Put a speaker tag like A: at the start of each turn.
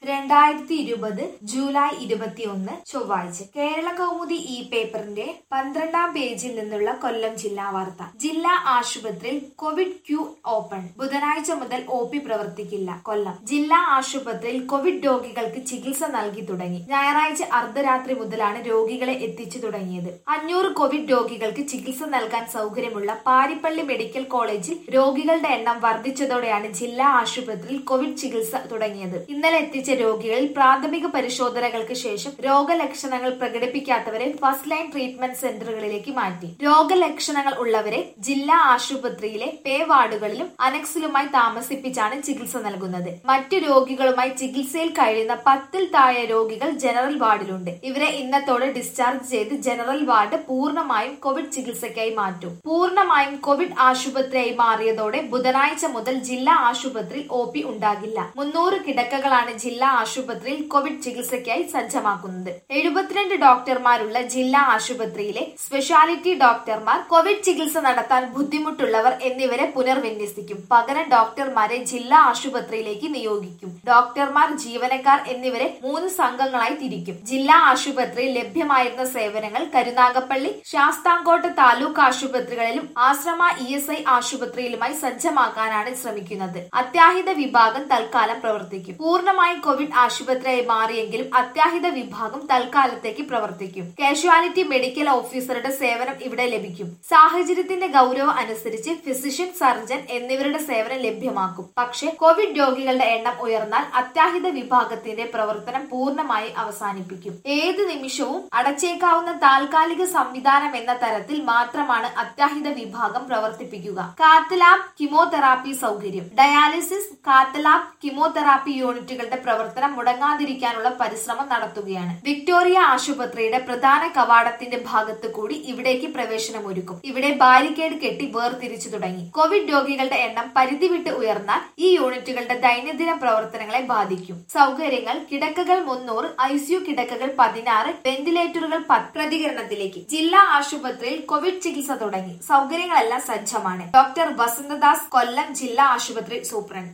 A: രണ്ടായിരത്തി ഇരുപത് ജൂലൈ ഇരുപത്തിയൊന്ന് ചൊവ്വാഴ്ച കേരള കൗമുദി ഈ പേപ്പറിന്റെ പന്ത്രണ്ടാം പേജിൽ നിന്നുള്ള കൊല്ലം ജില്ലാ വാർത്ത ജില്ലാ ആശുപത്രിയിൽ കോവിഡ് ക്യൂ ഓപ്പൺ ബുധനാഴ്ച മുതൽ ഒ പി പ്രവർത്തിക്കില്ല കൊല്ലം ജില്ലാ ആശുപത്രിയിൽ കോവിഡ് രോഗികൾക്ക് ചികിത്സ നൽകി തുടങ്ങി ഞായറാഴ്ച അർദ്ധരാത്രി മുതലാണ് രോഗികളെ എത്തിച്ചു തുടങ്ങിയത് അഞ്ഞൂറ് കോവിഡ് രോഗികൾക്ക് ചികിത്സ നൽകാൻ സൗകര്യമുള്ള പാരിപ്പള്ളി മെഡിക്കൽ കോളേജിൽ രോഗികളുടെ എണ്ണം വർദ്ധിച്ചതോടെയാണ് ജില്ലാ ആശുപത്രിയിൽ കോവിഡ് ചികിത്സ തുടങ്ങിയത് ഇന്നലെ എത്തിച്ച രോഗികളിൽ പ്രാഥമിക പരിശോധനകൾക്ക് ശേഷം രോഗലക്ഷണങ്ങൾ പ്രകടിപ്പിക്കാത്തവരെ ഫസ്റ്റ് ലൈൻ ട്രീറ്റ്മെന്റ് സെന്ററുകളിലേക്ക് മാറ്റി രോഗലക്ഷണങ്ങൾ ഉള്ളവരെ ജില്ലാ ആശുപത്രിയിലെ പേ വാർഡുകളിലും അനക്സിലുമായി താമസിപ്പിച്ചാണ് ചികിത്സ നൽകുന്നത് മറ്റു രോഗികളുമായി ചികിത്സയിൽ കഴിയുന്ന പത്തിൽ താഴെ രോഗികൾ ജനറൽ വാർഡിലുണ്ട് ഇവരെ ഇന്നത്തോടെ ഡിസ്ചാർജ് ചെയ്ത് ജനറൽ വാർഡ് പൂർണ്ണമായും കോവിഡ് ചികിത്സയ്ക്കായി മാറ്റും പൂർണ്ണമായും കോവിഡ് ആശുപത്രിയായി മാറിയതോടെ ബുധനാഴ്ച മുതൽ ജില്ലാ ആശുപത്രിയിൽ ഒ പി ഉണ്ടാകില്ല മുന്നൂറ് കിടക്കകളാണ് ജില്ലാ ആശുപത്രിയിൽ കോവിഡ് ചികിത്സയ്ക്കായി സജ്ജമാക്കുന്നത് എഴുപത്തിരണ്ട് ഡോക്ടർമാരുള്ള ജില്ലാ ആശുപത്രിയിലെ സ്പെഷ്യാലിറ്റി ഡോക്ടർമാർ കോവിഡ് ചികിത്സ നടത്താൻ ബുദ്ധിമുട്ടുള്ളവർ എന്നിവരെ പുനർവിന്യസിക്കും പകരം ഡോക്ടർമാരെ ജില്ലാ ആശുപത്രിയിലേക്ക് നിയോഗിക്കും ഡോക്ടർമാർ ജീവനക്കാർ എന്നിവരെ മൂന്ന് സംഘങ്ങളായി തിരിക്കും ജില്ലാ ആശുപത്രിയിൽ ലഭ്യമായിരുന്ന സേവനങ്ങൾ കരുനാഗപ്പള്ളി ശാസ്താംകോട്ട താലൂക്ക് ആശുപത്രികളിലും ആശ്രമ ഇ എസ് ഐ ആശുപത്രിയിലുമായി സജ്ജമാക്കാനാണ് ശ്രമിക്കുന്നത് അത്യാഹിത വിഭാഗം തൽക്കാലം പ്രവർത്തിക്കും പൂർണ്ണമായും കോവിഡ് ആശുപത്രിയായി മാറിയെങ്കിലും അത്യാഹിത വിഭാഗം തൽക്കാലത്തേക്ക് പ്രവർത്തിക്കും കാഷ്വാലിറ്റി മെഡിക്കൽ ഓഫീസറുടെ സേവനം ഇവിടെ ലഭിക്കും സാഹചര്യത്തിന്റെ ഗൗരവം അനുസരിച്ച് ഫിസിഷ്യൻ സർജൻ എന്നിവരുടെ സേവനം ലഭ്യമാക്കും പക്ഷേ കോവിഡ് രോഗികളുടെ എണ്ണം ഉയർന്നാൽ അത്യാഹിത വിഭാഗത്തിന്റെ പ്രവർത്തനം പൂർണ്ണമായി അവസാനിപ്പിക്കും ഏത് നിമിഷവും അടച്ചേക്കാവുന്ന താൽക്കാലിക സംവിധാനം എന്ന തരത്തിൽ മാത്രമാണ് അത്യാഹിത വിഭാഗം പ്രവർത്തിപ്പിക്കുക കാത്തലാബ് കിമോതെറാപ്പി സൗകര്യം ഡയാലിസിസ് കാത്തലാബ് കിമോതെറാപ്പി യൂണിറ്റുകളുടെ പ്രവർത്തനം മുടങ്ങാതിരിക്കാനുള്ള പരിശ്രമം നടത്തുകയാണ് വിക്ടോറിയ ആശുപത്രിയുടെ പ്രധാന കവാടത്തിന്റെ ഭാഗത്ത് കൂടി ഇവിടേക്ക് പ്രവേശനമൊരുക്കും ഇവിടെ ബാരിക്കേഡ് കെട്ടി വേർതിരിച്ചു തുടങ്ങി കോവിഡ് രോഗികളുടെ എണ്ണം പരിധി വിട്ട് ഉയർന്നാൽ ഈ യൂണിറ്റുകളുടെ ദൈനംദിന പ്രവർത്തനങ്ങളെ ബാധിക്കും സൗകര്യങ്ങൾ കിടക്കകൾ മുന്നൂറ് ഐസിയു കിടക്കകൾ പതിനാറ് വെന്റിലേറ്ററുകൾ പത്ത് പ്രതികരണത്തിലേക്ക് ജില്ലാ ആശുപത്രിയിൽ കോവിഡ് ചികിത്സ തുടങ്ങി സൗകര്യങ്ങളെല്ലാം സജ്ജമാണ് ഡോക്ടർ വസന്തദാസ് കൊല്ലം ജില്ലാ ആശുപത്രി സൂപ്രണ്ട്